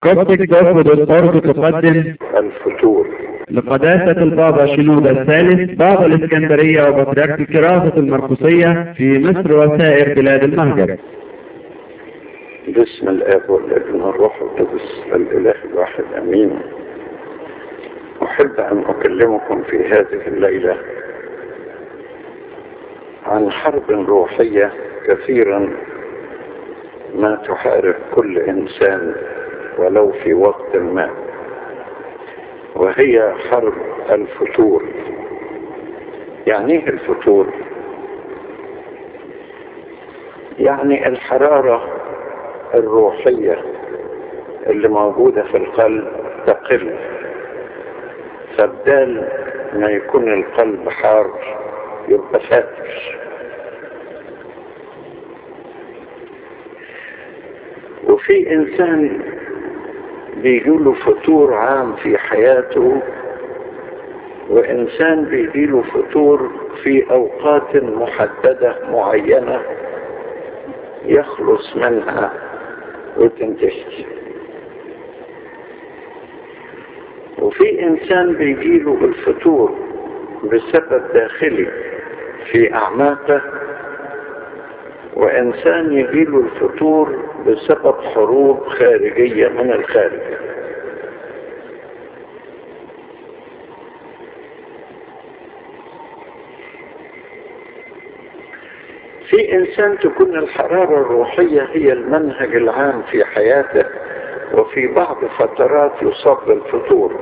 كوبتك دوت أورج تقدم الفتور لقداسة البابا شنودة الثالث بابا الإسكندرية وبطريرك الكراسة المرقسية في مصر وسائر بلاد المهجر باسم الاب والابن والروح القدس الاله الواحد امين احب ان اكلمكم في هذه الليله عن حرب روحيه كثيرا ما تحارب كل انسان ولو في وقت ما وهي حرب الفتور يعني ايه الفتور يعني الحراره الروحيه اللي موجوده في القلب تقل فبدال ما يكون القلب حار يبقى فاتر وفي انسان بيجيله فتور عام في حياته وانسان بيجيله فتور في اوقات محدده معينه يخلص منها وتنتهي وفي انسان بيجيله الفتور بسبب داخلي في اعماقه وانسان يجيله الفتور بسبب حروب خارجيه من الخارج في انسان تكون الحراره الروحيه هي المنهج العام في حياته وفي بعض فترات يصاب بالفتور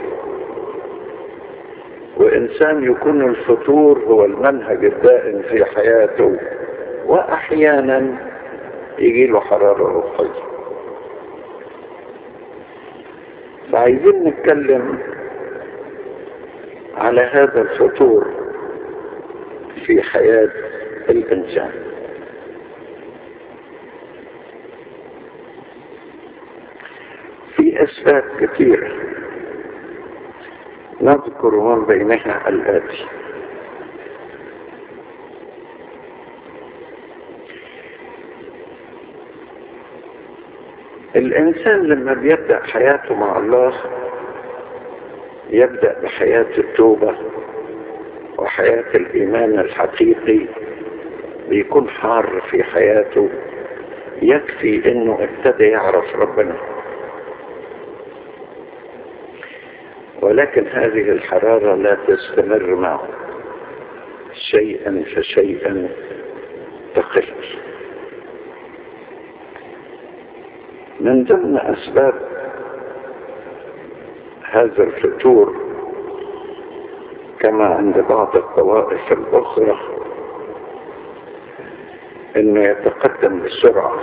وانسان يكون الفتور هو المنهج الدائم في حياته واحيانا يجي له حراره روحيه فعايزين نتكلم على هذا الفتور في حياه الانسان في اسباب كثيره نذكر من بينها الاتي الإنسان لما بيبدأ حياته مع الله يبدأ بحياة التوبة وحياة الإيمان الحقيقي بيكون حار في حياته يكفي إنه ابتدى يعرف ربنا ولكن هذه الحرارة لا تستمر معه شيئا فشيئا تقل من ضمن أسباب هذا الفتور كما عند بعض الطوائف الأخرى أنه يتقدم بسرعة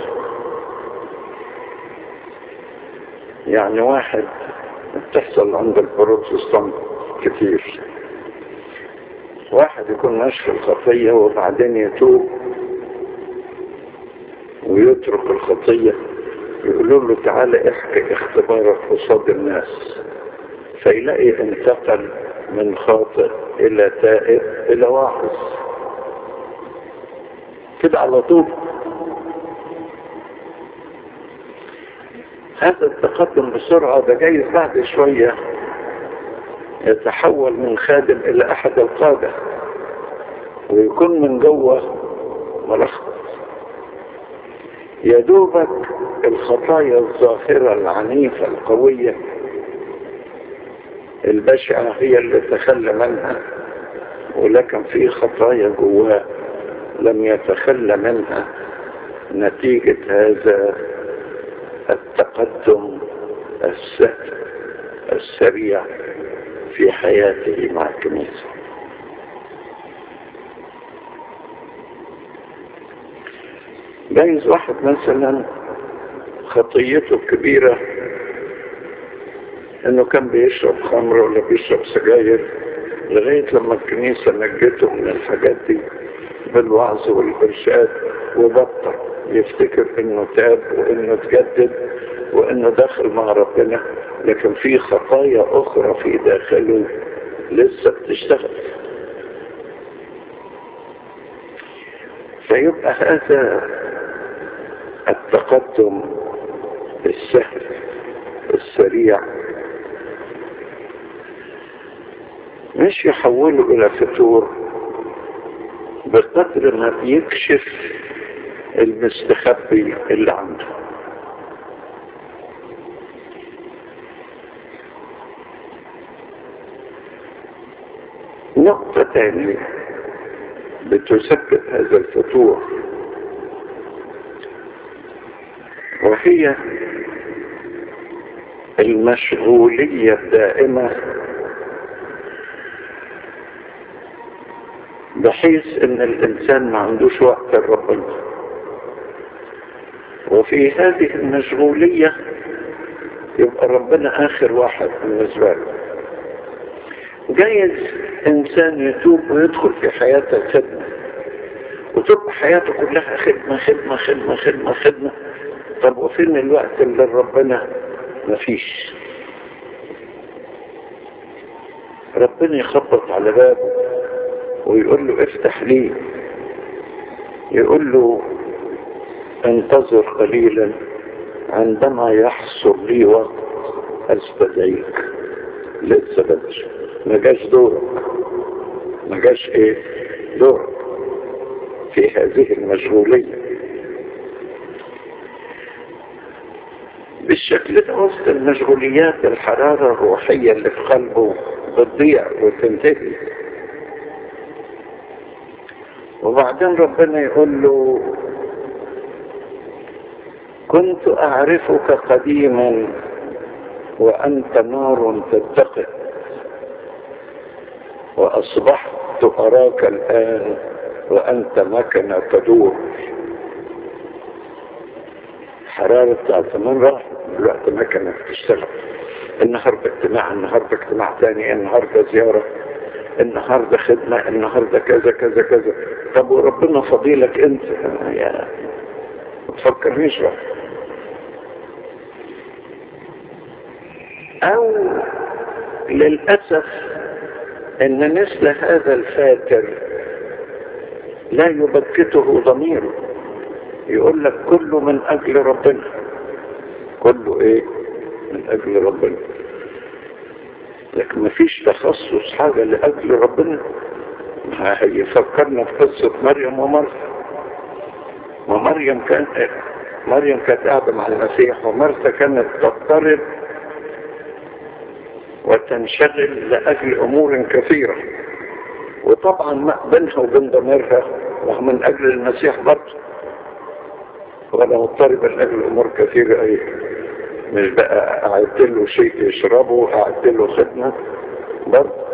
يعني واحد بتحصل عند البروتستانت كتير واحد يكون ماشي في الخطية وبعدين يتوب ويترك الخطيه يقولوا له تعالى احكي اختبارك قصاد الناس فيلاقي انتقل من خاطئ الى تائب الى واعظ كده على طول هذا التقدم بسرعة ده جايز بعد شوية يتحول من خادم إلى أحد القادة ويكون من جوه ملخبط يا دوبك الخطايا الظاهرة العنيفة القوية البشعة هي اللي تخلى منها ولكن في خطايا جواه لم يتخلى منها نتيجة هذا التقدم السهل السريع في حياته مع الكنيسه جايز واحد مثلا خطيته الكبيرة انه كان بيشرب خمر ولا بيشرب سجاير لغاية لما الكنيسة نجته من الحاجات دي بالوعظ والإرشاد وبطل يفتكر انه تاب وانه تجدد وانه داخل مع ربنا لكن في خطايا اخرى في داخله لسه بتشتغل فيبقى هذا التقدم السهل السريع مش يحوله الى فتور بقدر ما بيكشف المستخبي اللي عنده نقطة تانية بتسبب هذا الفتور وهي المشغولية الدائمة بحيث ان الانسان ما عندوش وقت لربنا وفي هذه المشغولية يبقى ربنا اخر واحد بالنسبة له جايز انسان يتوب ويدخل في حياة الخدمة وتبقى حياته كلها خدمة خدمة خدمة خدمة خدمة طب وفين الوقت اللي ربنا مفيش ربنا يخبط على بابه ويقول له افتح لي يقول له انتظر قليلا عندما يحصل لي وقت استدعيك لسه بدري ما جاش دورك ما جاش ايه دورك في هذه المشغولية بالشكل ده وسط المشغوليات الحرارة الروحية اللي في قلبه بتضيع وتنتهي وبعدين ربنا يقول له كنت أعرفك قديما وأنت نار تتقد وأصبحت أراك الآن وأنت مكنة تدور حرارة بتاعت زمان راح دلوقتي مكنة بتشتغل النهاردة اجتماع النهاردة اجتماع تاني النهاردة زيارة النهاردة خدمة النهاردة كذا كذا كذا طب وربنا فضيلك انت يا ما تفكرنيش بقى او للأسف ان مثل هذا الفاتر لا يبكته ضميره يقول لك كله من اجل ربنا كله ايه من اجل ربنا لكن مفيش تخصص حاجة لاجل ربنا هيفكرنا في قصة مريم ومرثا ومريم كان مريم كانت قاعدة مع المسيح ومرثا كانت تضطرب وتنشغل لأجل أمور كثيرة وطبعا ما بينها وبين ضميرها ومن أجل المسيح برضه ولا مضطربة لأجل أمور كثيرة أي مش بقى أعد له شيء يشربه أعد له خدمة برضه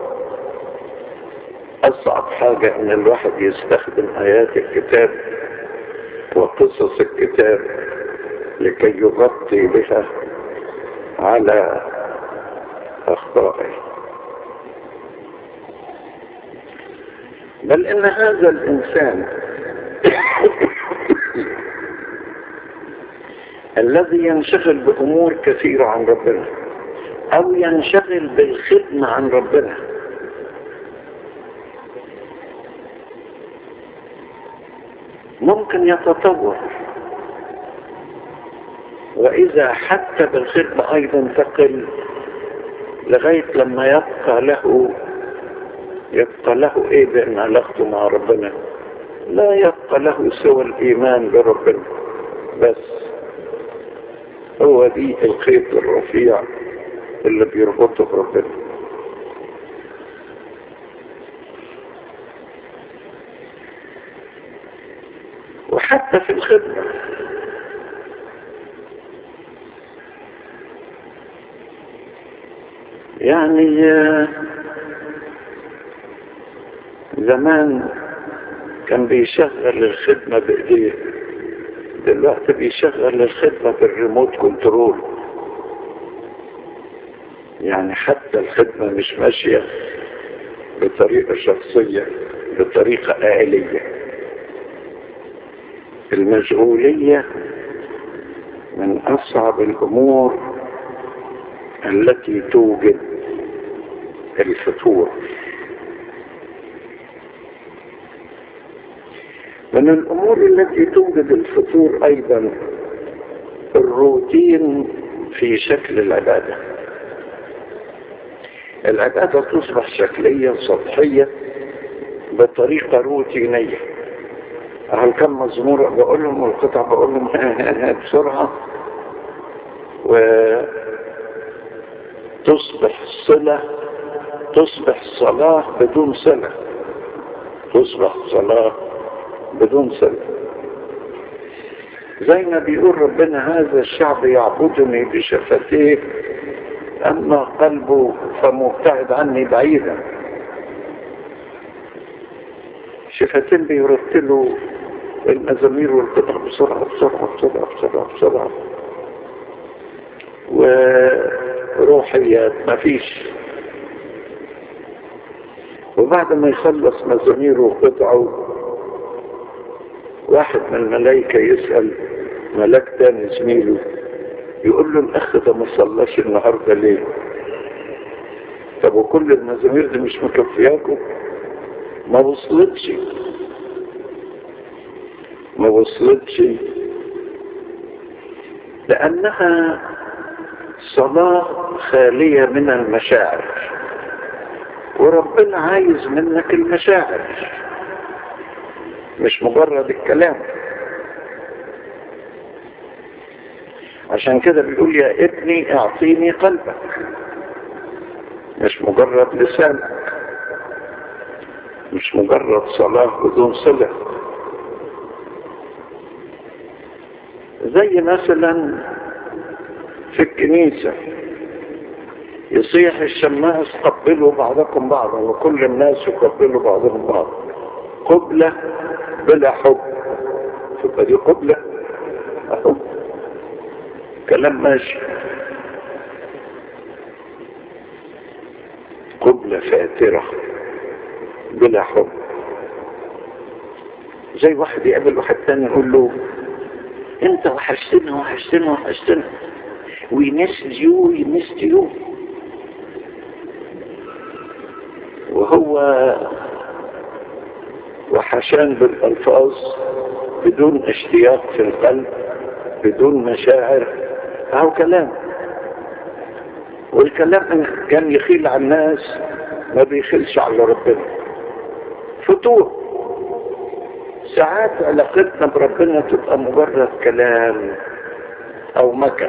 أصعب حاجة إن الواحد يستخدم آيات الكتاب وقصص الكتاب لكي يغطي بها على أخطائه بل إن هذا الإنسان الذي ينشغل بأمور كثيرة عن ربنا أو ينشغل بالخدمة عن ربنا ممكن يتطور وإذا حتى بالخدمة أيضا تقل لغاية لما يبقى له يبقى له ايه بان علاقته مع ربنا لا يبقى له سوى الايمان بربنا بس هو دي الخيط الرفيع اللي بيربطه بربنا وحتى في الخدمه يعني زمان كان بيشغل الخدمة بإيديه دلوقتي بيشغل الخدمة بالريموت كنترول يعني حتى الخدمة مش ماشية بطريقة شخصية بطريقة آلية المشغولية من أصعب الأمور التي توجد الفتور من الأمور التي توجد الفتور أيضا الروتين في في شكل العبادة العبادة تصبح شكلية سطحية بطريقة روتينية هل كم مزمور بقول لهم والقطع بقول لهم بسرعة وتصبح صلة تصبح صلاة بدون صلة تصبح صلاة بدون صلة زي ما بيقول ربنا هذا الشعب يعبدني بشفتيه أما قلبه فمبتعد عني بعيدا شفتين بيرتلوا المزامير والقطع بسرعة بسرعة بسرعة بسرعة بسرعة وروحيات مفيش وبعد ما يخلص مزاميره وقطعه واحد من الملائكة يسأل ملاك تاني زميله يقول له الأخ ده ما صلاش النهاردة ليه؟ طب وكل المزامير دي مش مكفياكم؟ ما وصلتش ما وصلتش لأنها صلاة خالية من المشاعر وربنا عايز منك المشاعر مش مجرد الكلام عشان كده بيقول يا ابني اعطيني قلبك مش مجرد لسانك مش مجرد صلاة بدون صلة زي مثلا في الكنيسة يصيح الشماس قبلوا بعضكم بعضا وكل الناس يقبلوا بعضهم بعضا قبلة بلا حب تبقى دي قبلة أحب كلام ماشي قبلة فاترة بلا حب زي واحد يقابل واحد تاني يقول له انت وحشتنا وحشتنا وحشتنا we missed you we missed you وهو وحشان بالألفاظ بدون اشتياق في القلب بدون مشاعر فهو كلام والكلام إن كان يخيل على الناس ما بيخلش على ربنا فتوح ساعات علاقتنا بربنا تبقى مجرد كلام او مكن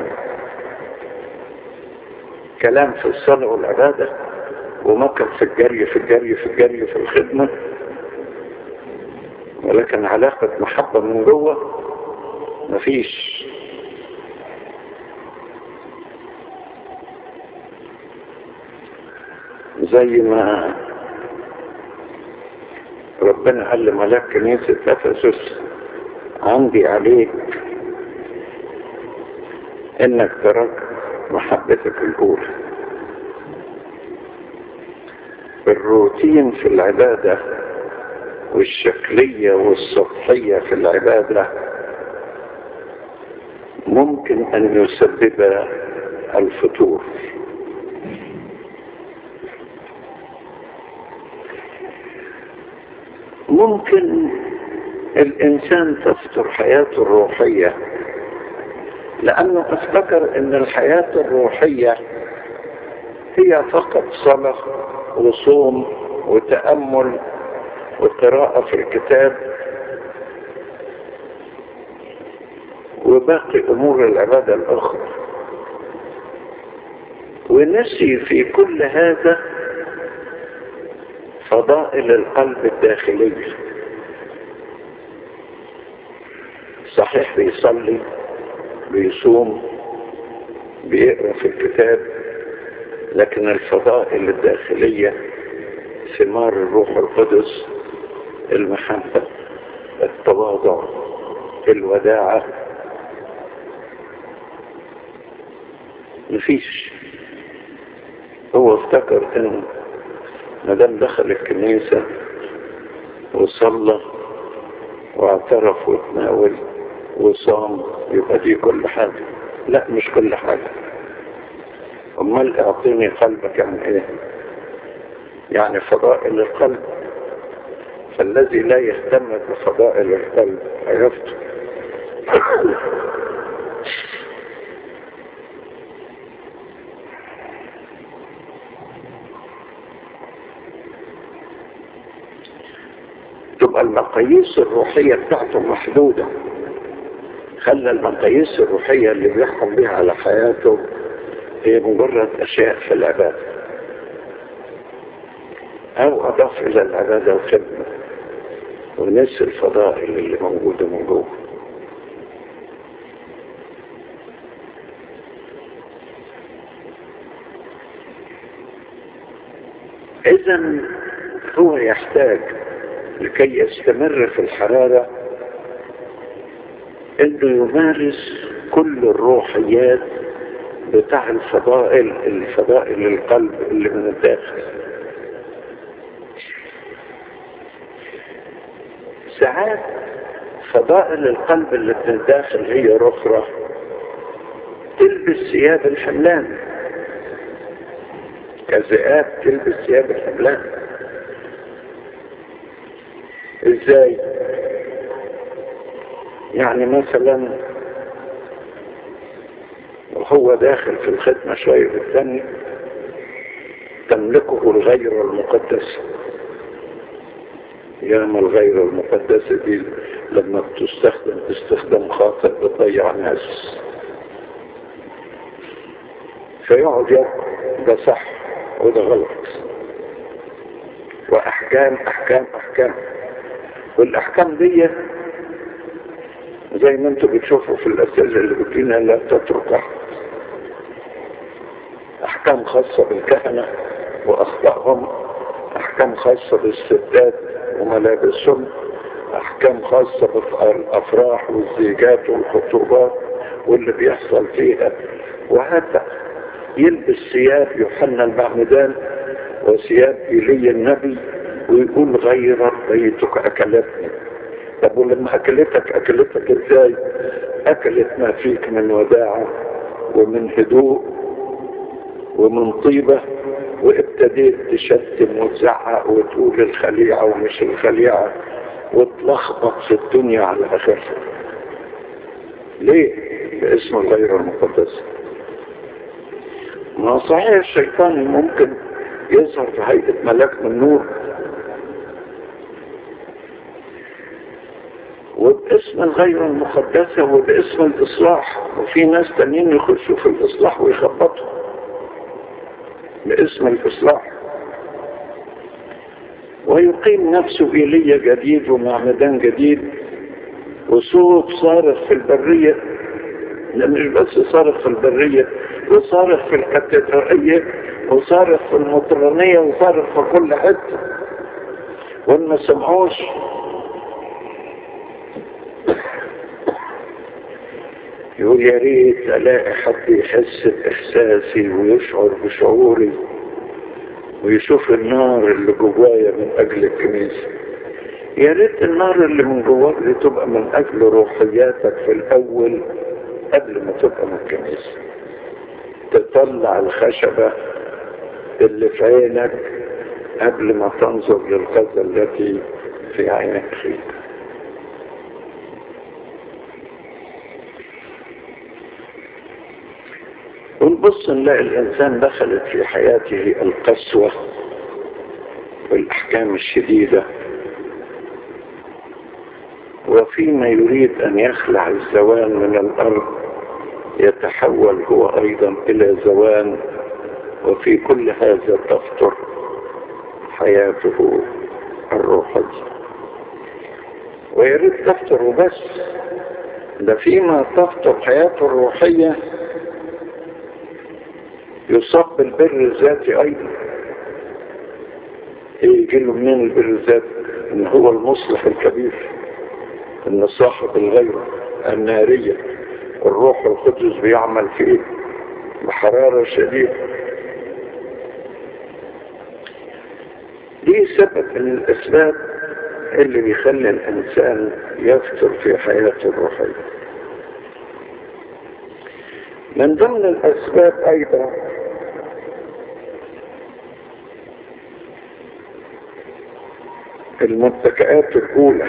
كلام في الصلاة والعبادة ومكن في الجري في الجري في الجري في الخدمة ولكن علاقة محبة من جوه مفيش زي ما ربنا قال لملاك كنيسة أفسس عندي عليك انك تركت محبتك الاولى الروتين في العبادة والشكلية والسطحية في العبادة ممكن ان يسبب الفتور ممكن الانسان تفتر حياته الروحية لانه افتكر ان الحياة الروحية هي فقط صلاة وصوم وتأمل وقراءة في الكتاب وباقي امور العبادة الاخرى ونسي في كل هذا فضائل القلب الداخلية صحيح بيصلي بيصوم بيقرا في الكتاب لكن الفضائل الداخلية ثمار الروح القدس المحبة التواضع الوداعة مفيش هو افتكر انه ما دام دخل الكنيسة وصلى واعترف وتناول وصام يبقى دي كل حاجة لا مش كل حاجة امال اعطيني قلبك يعني ايه يعني فضائل القلب فالذي لا يهتم بفضائل القلب هيفتح تبقى المقاييس الروحية بتاعته محدودة خلى المقاييس الروحية اللي بيحكم بها على حياته هي مجرد أشياء في العبادة أو أضاف إلى العبادة الخدمة ونسي الفضائل اللي موجودة من جوه إذا هو يحتاج لكي يستمر في الحرارة انه يمارس كل الروحيات بتاع الفضائل الفضائل القلب اللي من الداخل ساعات فضائل القلب اللي من الداخل هي رخرة تلبس ثياب الحملان كذئاب تلبس ثياب الحملان ازاي يعني مثلا وهو داخل في الخدمة شوية في الثانية تملكه الغير المقدسة ياما الغير المقدسة دي لما بتستخدم استخدام خاطئ بتضيع ناس فيقعد يقول ده صح وده غلط واحكام احكام احكام والاحكام دي زي ما انتم بتشوفوا في الاسئله اللي بتجينا لا تترك احد احكام خاصه بالكهنه واخطائهم احكام خاصه بالستات وملابسهم احكام خاصه بالافراح والزيجات والخطوبات واللي بيحصل فيها وهذا يلبس ثياب يوحنا المعمدان وثياب ايليا النبي ويقول غيرت بيتك اكلتني طب ولما اكلتك اكلتك ازاي اكلت ما فيك من وداعة ومن هدوء ومن طيبة وابتديت تشتم وتزعق وتقول الخليعة ومش الخليعة وتلخبط في الدنيا على اخرها ليه باسم الغير المقدس ما صحيح الشيطان ممكن يظهر في هيئة ملاك من نور وباسم الغير المقدسة وباسم الإصلاح وفي ناس تانيين يخشوا في الإصلاح ويخبطوا باسم الإصلاح ويقيم نفسه إيليا جديد ومعمدان جديد وصوت صارخ في البرية لا مش بس صارخ في البرية وصارخ في الكاتدرائية وصارخ في المطرانية وصارخ في كل حتة وإن ما سمعوش يقول يا ريت الاقي حد يحس باحساسي ويشعر بشعوري ويشوف النار اللي جوايا من اجل الكنيسه يا ريت النار اللي من جواك دي تبقى من اجل روحياتك في الاول قبل ما تبقى من الكنيسه تطلع الخشبه اللي في عينك قبل ما تنظر للغزه التي في عين اخيك ونبص نلاقي الإنسان دخلت في حياته القسوة والأحكام الشديدة وفيما يريد أن يخلع الزوان من الأرض يتحول هو أيضا إلى زوان وفي كل هذا تفطر حياته الروحية ويريد تفطر وبس ده فيما تفطر حياته الروحية يصاب بالبر الذاتي ايضا ايه يجي له منين البر الذاتي ان هو المصلح الكبير ان صاحب الغيرة النارية الروح القدس بيعمل فيه بحرارة شديدة دي سبب من الاسباب اللي بيخلي الانسان يفتر في حياته الروحية من ضمن الاسباب ايضا المتكئات الاولى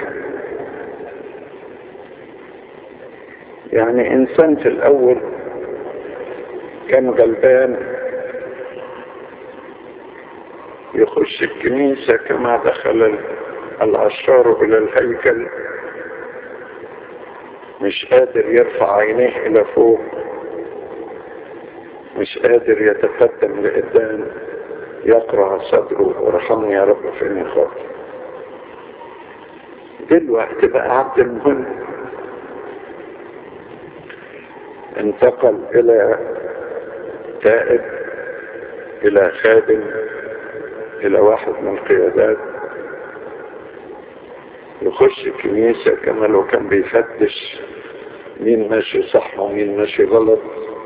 يعني انسان في الاول كان غلبان يخش الكنيسة كما دخل العشار إلى الهيكل مش قادر يرفع عينيه إلى فوق مش قادر يتقدم لقدام يقرع صدره ورحمني يا رب فإني خاطئ دلوقتي بقى عبد المهم انتقل إلى تائب إلى خادم إلى واحد من القيادات يخش الكنيسة كما لو كان بيفتش مين ماشي صح ومين ماشي غلط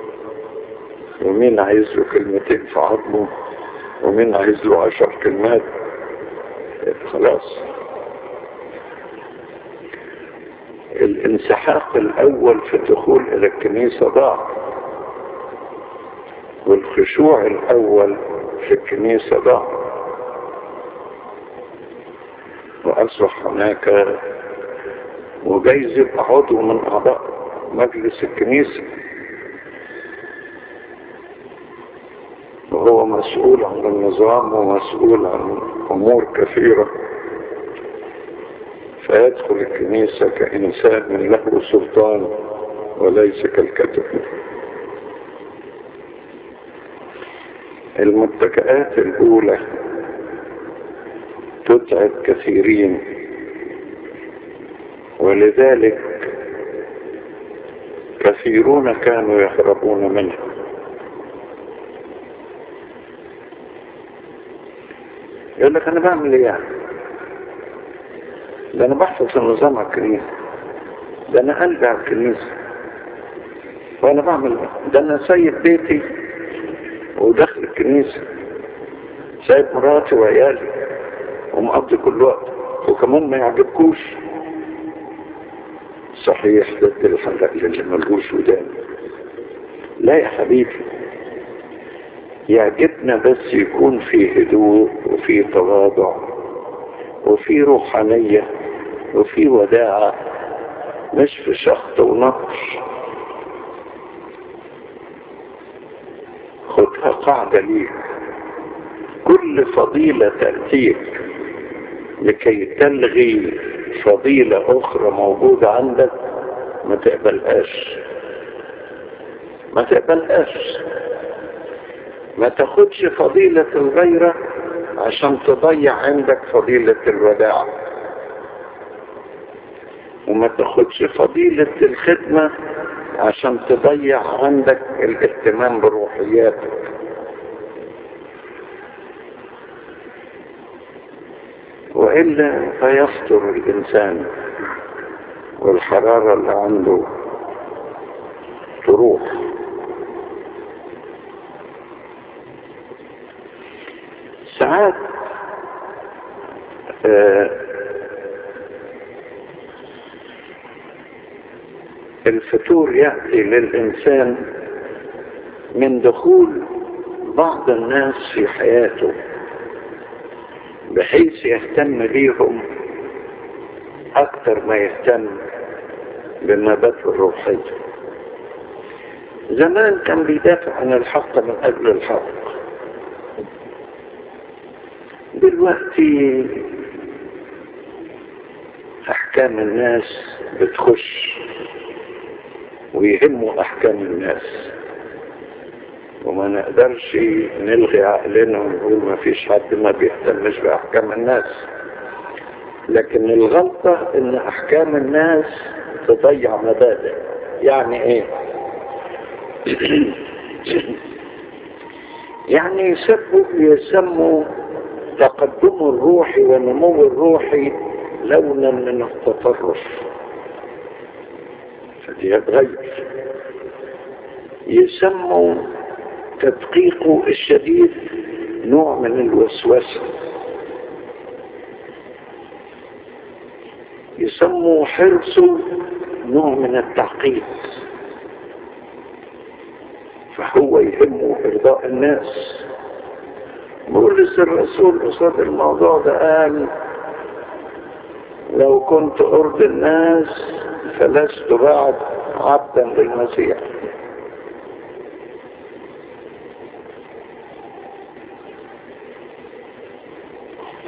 ومين عايز له كلمتين في عظمه ومين عايز له عشر كلمات خلاص الانسحاق الاول في الدخول الى الكنيسة ضاع والخشوع الاول في الكنيسة ضاع واصبح هناك وجايز يبقى عضو من اعضاء مجلس الكنيسة وهو مسؤول عن النظام ومسؤول عن امور كثيرة فيدخل الكنيسة كإنسان له سلطان وليس كالكتب المتكئات الأولى تتعب كثيرين ولذلك كثيرون كانوا يهربون منها يقول لك انا بعمل ايه يعني ده انا بحفظ النظام على الكنيسة ده انا قلبي على الكنيسة وانا بعمل ده انا سايب بيتي وداخل الكنيسة سايب مراتي وعيالي ومقضي كل وقت وكمان ما يعجبكوش صحيح ضد الحلق اللي ملهوش ودان لا يا حبيبي يعجبنا بس يكون في هدوء وفي تواضع وفي روحانية وفي وداعة مش في شخط ونقش خدها قاعدة ليك كل فضيلة تأتيك لكي تلغي فضيلة أخرى موجودة عندك ما تقبلهاش ما تقبلهاش ما تاخدش فضيلة الغيرة عشان تضيع عندك فضيلة الوداع وما تاخدش فضيلة الخدمة عشان تضيع عندك الاهتمام بروحياتك وإلا فيفطر الإنسان والحرارة اللي عنده تروح ساعات آه الفتور يأتي للإنسان من دخول بعض الناس في حياته بحيث يهتم بيهم أكثر ما يهتم بالمبادئ الروحية زمان كان بيدافع عن الحق من أجل الحق دلوقتي أحكام الناس بتخش ويهموا أحكام الناس وما نقدرش نلغي عقلنا ونقول ما فيش حد ما بيهتمش بأحكام الناس لكن الغلطة ان أحكام الناس تضيع مبادئ يعني ايه يعني يسموا يسموا تقدم الروحي والنمو الروحي لونا من التطرف فدي هتغير يسموا تدقيقه الشديد نوع من الوسوسة يسموا حرصه نوع من التعقيد فهو يهمه إرضاء الناس بولس الرسول قصاد الموضوع ده قال لو كنت أرضي الناس فلست بعد عبدا للمسيح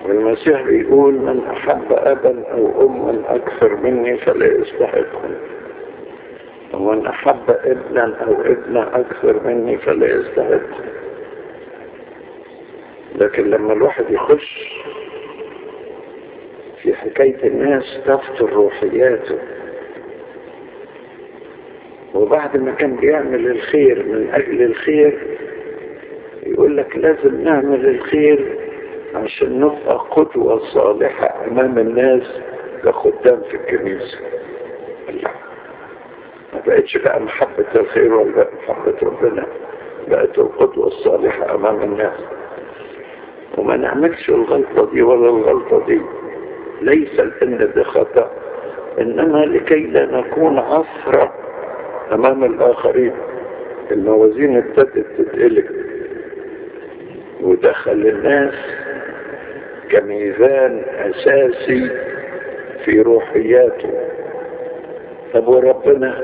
والمسيح بيقول من أحب أبا أو أما أكثر مني فلا يستحقني ومن أحب ابنا أو ابنة أكثر مني فلا يستحقني لكن لما الواحد يخش في حكاية الناس تفتر روحياته وبعد ما كان بيعمل الخير من أجل الخير يقول لك لازم نعمل الخير عشان نبقى قدوة صالحة أمام الناس كخدام في الكنيسة لا ما بقتش بقى محبة الخير ولا بقى محبة ربنا بقت القدوة الصالحة أمام الناس وما نعملش الغلطة دي ولا الغلطة دي ليس لأن ده خطأ إنما لكي لا نكون عثرة أمام الآخرين الموازين ابتدت تتقلب ودخل الناس كميزان أساسي في روحياته طب وربنا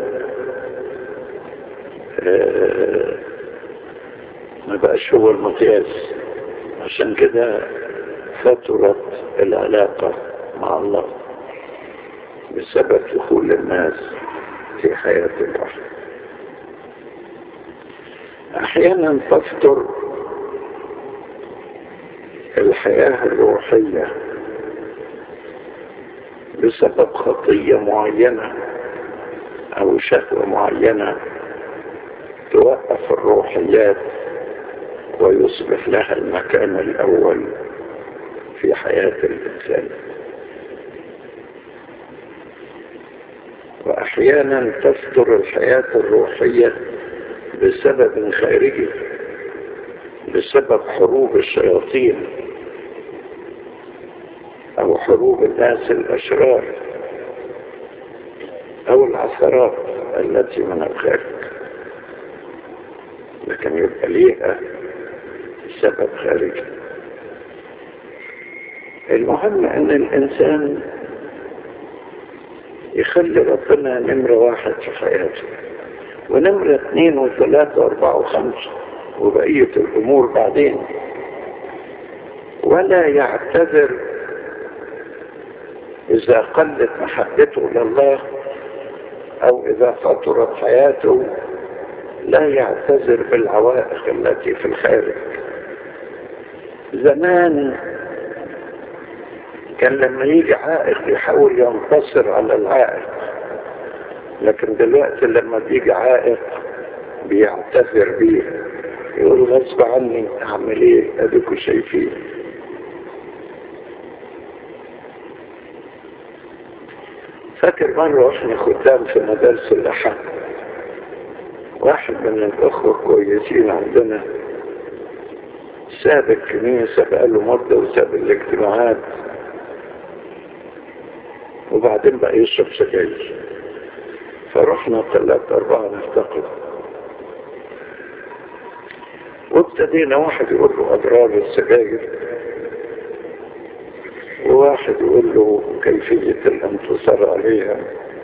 آه ما بقاش هو المقياس عشان كده فترت العلاقة مع الله بسبب دخول الناس في حياة البشر أحيانا تفتر الحياة الروحية بسبب خطية معينة أو شهوة معينة توقف الروحيات ويصبح لها المكان الأول في حياة الإنسان وأحيانا تفتر الحياة الروحية بسبب خارجي بسبب حروب الشياطين أو حروب الناس الأشرار أو العثرات التي من الخارج لكن يبقى ليها سبب خارجي المهم ان الانسان يخلي ربنا نمرة واحد في حياته ونمرة اثنين وثلاثة واربعة وخمسة وبقية الامور بعدين ولا يعتذر اذا قلت محبته لله او اذا فطرت حياته لا يعتذر بالعوائق التي في الخارج زمان كان لما يجي عائق يحاول ينتصر على العائق لكن دلوقتي لما بيجي عائق بيعتذر بيه يقول غصب عني اعمل ايه اديكوا شايفين فاكر مرة واحنا خدام في مدارس الأحد واحد من الأخوة كويسين عندنا ساب الكنيسة بقاله مدة وساب الاجتماعات وبعدين بقى يشرب سجاير فرحنا ثلاثة أربعة نفتقد وابتدينا واحد يقول له أضرار السجاير وواحد يقول له كيفية الانتصار عليها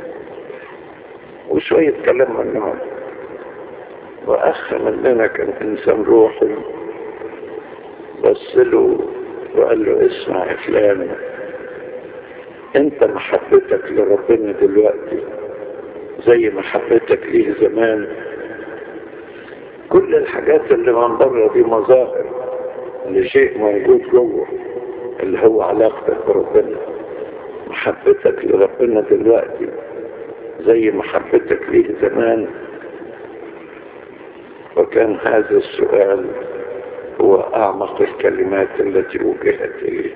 وشوية كلام عنهم وأخ مننا كان إنسان روحي بص له وقال له اسمع يا فلان انت محبتك لربنا دلوقتي زي محبتك ليه زمان كل الحاجات اللي من بره دي مظاهر لشيء موجود جوه اللي هو علاقتك بربنا محبتك لربنا دلوقتي زي محبتك ليه زمان وكان هذا السؤال هو أعمق الكلمات التي وجهت إليه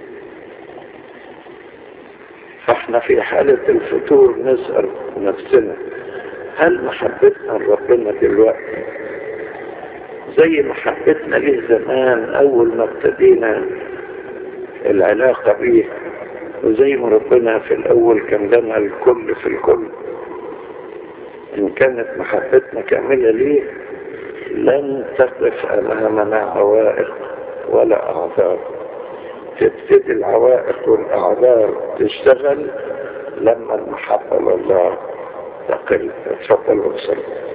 فاحنا في حالة الفتور نسأل نفسنا هل محبتنا لربنا دلوقتي زي محبتنا ليه زمان أول ما ابتدينا العلاقة بيه وزي ما ربنا في الأول كان لنا الكل في الكل إن كانت محبتنا كاملة ليه لن تقف أمامنا عوائق ولا أعذار تبتدي العوائق والأعذار تشتغل لما المحبة لله تقل تفضل وصل